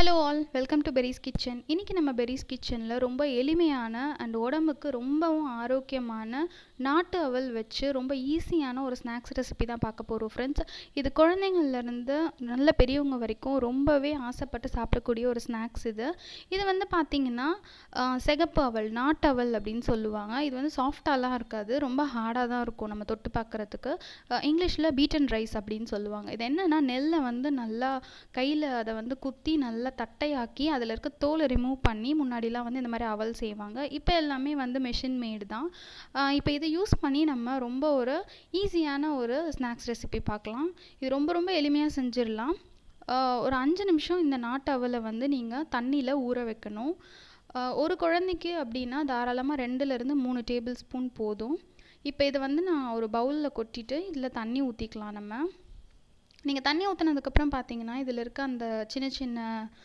hello all welcome to Peri's kitchen இன்றைக்கி நம்ம berries கிச்சனில் ரொம்ப எளிமையான அண்ட் உடம்புக்கு ரொம்பவும் ஆரோக்கியமான நாட்டு அவல் வச்சு ரொம்ப ஈஸியான ஒரு ஸ்நாக்ஸ் ரெசிபி தான் பார்க்க போகிறோம் ஃப்ரெண்ட்ஸ் இது குழந்தைங்கள்லேருந்து நல்ல பெரியவங்க வரைக்கும் ரொம்பவே ஆசைப்பட்டு சாப்பிடக்கூடிய ஒரு ஸ்நாக்ஸ் இது இது வந்து பார்த்திங்கன்னா ஆஹ், சிகப்பு அவல் நாட்டு அவல் அப்படின்னு சொல்லுவாங்க இது வந்து சாஃப்டாலாம் இருக்காது ரொம்ப ஹார்டாக தான் இருக்கும் நம்ம தொட்டு பார்க்குறதுக்கு இங்கிலீஷில் பீட் அண்ட் ரைஸ் அப்படின்னு சொல்லுவாங்க இது என்னென்னா நெல்லை வந்து நல்லா கையில் அதை வந்து குத்தி நல்லா தட்டையாக்கி அதில் இருக்க தோலை ரிமூவ் பண்ணி முன்னாடிலாம் வந்து இந்த மாதிரி அவல் செய்வாங்க இப்போ எல்லாமே வந்து மெஷின் மேடு தான் இப்போ இதை யூஸ் பண்ணி நம்ம ரொம்ப ஒரு ஈஸியான ஒரு ஸ்நாக்ஸ் ரெசிபி பார்க்கலாம் இது ரொம்ப ரொம்ப எளிமையாக செஞ்சிடலாம் ஆஹ் ஒரு அஞ்சு நிமிஷம் இந்த நாட்டு அவலை வந்து நீங்கள் தண்ணியில் ஊற வைக்கணும் ஆஹ் ஒரு குழந்தைக்கு அப்படின்னா தாராளமாக ரெண்டுலேருந்து மூணு டேபிள் ஸ்பூன் போதும் இப்போ இதை வந்து நான் ஒரு பவுலில் கொட்டிட்டு இதில் தண்ணி ஊற்றிக்கலாம் நம்ம நீங்கள் தண்ணி ஊற்றுனதுக்கப்புறம் பார்த்தீங்கன்னா இதில் இருக்க அந்த சின்ன சின்ன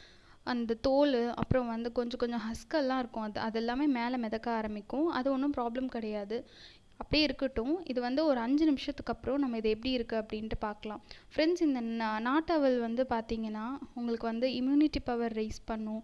அந்த தோல் அப்புறம் வந்து கொஞ்சம் கொஞ்சம் ஹஸ்கெல்லாம் இருக்கும் அது அது எல்லாமே மேலே மிதக்க ஆரம்பிக்கும் அது ஒன்றும் ப்ராப்ளம் கிடையாது அப்படியே இருக்கட்டும் இது வந்து ஒரு அஞ்சு நிமிஷத்துக்கு அப்புறம் நம்ம இது எப்படி இருக்குது அப்படின்ட்டு பார்க்கலாம் ஃப்ரெண்ட்ஸ் இந்த நா- நாட்டவல் வந்து பார்த்தீங்கன்னா உங்களுக்கு வந்து இம்யூனிட்டி பவர் ரைஸ் பண்ணும்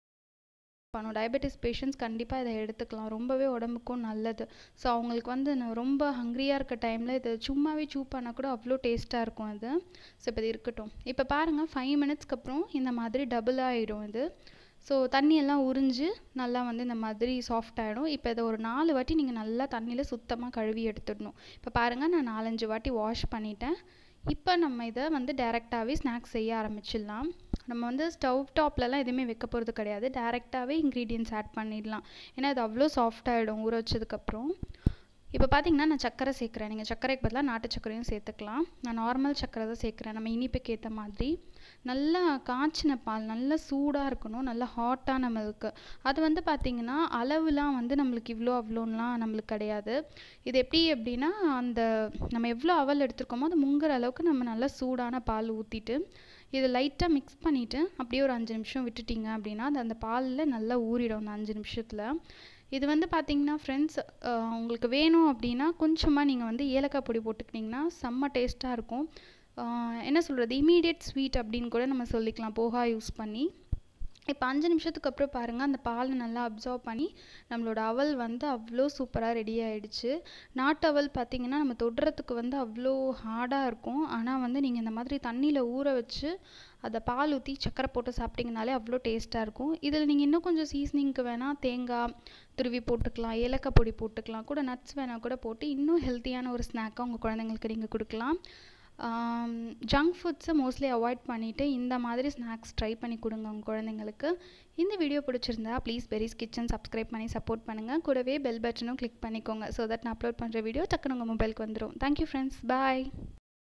பண்ணும் டயபெட்டிஸ் பேஷண்ட்ஸ் கண்டிப்பாக இதை எடுத்துக்கலாம் ரொம்பவே உடம்புக்கும் நல்லது ஸோ அவங்களுக்கு வந்து நான் ரொம்ப ஹங்க்ரியாக இருக்க டைமில் இதை சும்மாவே சூ பண்ணால் கூட அவ்வளோ டேஸ்ட்டாக இருக்கும் இது ஸோ இப்போ இது இருக்கட்டும் இப்போ பாருங்கள் ஃபைவ் மினிட்ஸ்க்கு அப்புறம் இந்த மாதிரி டபுள் ஆயிடும் இது ஸோ தண்ணியெல்லாம் உறிஞ்சு நல்லா வந்து இந்த மாதிரி சாஃப்ட் ஆகிடும் இப்போ இதை ஒரு நாலு வாட்டி நீங்கள் நல்லா தண்ணியில் சுத்தமாக கழுவி எடுத்துடணும் இப்போ பாருங்கள் நான் நாலஞ்சு வாட்டி வாஷ் பண்ணிட்டேன் இப்போ நம்ம இதை வந்து டேரெக்டாகவே ஸ்நாக்ஸ் செய்ய ஆரம்பிச்சிடலாம் நம்ம வந்து ஸ்டவ் டாப்லலாம் எதுவுமே வைக்க போகிறது கிடையாது டேரெக்டாகவே இன்க்ரீடியன்ஸ் ஆட் பண்ணிடலாம் ஏன்னா இது அவ்வளோ சாஃப்ட் ஆகிடும் ஊற வச்சதுக்கப்புறம் இப்போ பார்த்தீங்கன்னா நான் சர்க்கரை சேர்க்குறேன் நீங்கள் சர்க்கரைக்கு பதிலாக நாட்டு சர்க்கரையும் சேர்த்துக்கலாம் நான் நார்மல் சர்க்கரை தான் சேர்க்குறேன் நம்ம இனிப்புக்கு ஏற்ற மாதிரி நல்லா காய்ச்சின பால் நல்லா சூடாக இருக்கணும் நல்லா ஹாட்டான மில்க்கு அது வந்து பார்த்திங்கன்னா அளவுலாம் வந்து நம்மளுக்கு இவ்வளோ அவ்வளோன்லாம் நம்மளுக்கு கிடையாது இது எப்படி எப்படின்னா அந்த நம்ம எவ்வளோ அவல் எடுத்துருக்கோமோ அது முங்குற அளவுக்கு நம்ம நல்லா சூடான பால் ஊற்றிட்டு இதை லைட்டாக மிக்ஸ் பண்ணிவிட்டு அப்படியே ஒரு அஞ்சு நிமிஷம் விட்டுட்டிங்க அப்படின்னா அது அந்த பாலில் நல்லா ஊறிடும் அந்த அஞ்சு நிமிஷத்தில் இது வந்து பார்த்தீங்கன்னா ஃப்ரெண்ட்ஸ் உங்களுக்கு வேணும் அப்படின்னா கொஞ்சமாக நீங்கள் வந்து ஏலக்காய் பொடி போட்டுக்கிட்டிங்கன்னா செம்ம டேஸ்ட்டாக இருக்கும் ஆஹ் என்ன சொல்கிறது இமீடியட் ஸ்வீட் அப்படின்னு கூட நம்ம சொல்லிக்கலாம் போகா யூஸ் பண்ணி இப்போ அஞ்சு நிமிஷத்துக்கு அப்புறம் பாருங்கள் அந்த பாலை நல்லா அப்சர்வ் பண்ணி நம்மளோட அவல் வந்து அவ்வளோ சூப்பராக ரெடி ஆயிடுச்சு நாட்டு அவல் பார்த்தீங்கன்னா நம்ம தொடுறதுக்கு வந்து அவ்வளோ ஹார்டாக இருக்கும் ஆனால் வந்து நீங்கள் இந்த மாதிரி தண்ணியில் ஊற வச்சு அதை பால் ஊற்றி சக்கரை போட்டு சாப்பிட்டிங்கனாலே அவ்வளோ டேஸ்ட்டாக இருக்கும் இதில் நீங்கள் இன்னும் கொஞ்சம் சீசனிங்க்கு வேணால் தேங்காய் துருவி போட்டுக்கலாம் ஏலக்காய் பொடி போட்டுக்கலாம் கூட நட்ஸ் வேணால் கூட போட்டு இன்னும் ஹெல்த்தியான ஒரு ஸ்நாக்காக உங்கள் குழந்தைங்களுக்கு நீங்கள் கொடுக்கலாம் ஜங்க் ஃபுட்ஸை மோஸ்ட்லி அவாய்ட் பண்ணிவிட்டு இந்த மாதிரி ஸ்நாக்ஸ் ட்ரை பண்ணி கொடுங்க உங்கள் குழந்தைங்களுக்கு இந்த வீடியோ பிடிச்சிருந்தா ப்ளீஸ் பெரிஸ் கிச்சன் சப்ஸ்கிரைப் பண்ணி சப்போர்ட் பண்ணுங்கள் கூடவே பெல் பட்டனும் கிளிக் பண்ணிக்கோங்க ஸோ தட் நான் அப்லோட் பண்ணுற வீடியோ டக்குனு உங்கள் மொபைலுக்கு வந்துடும் தேங்க்யூ ஃப்ரெண்ட்ஸ் பாய்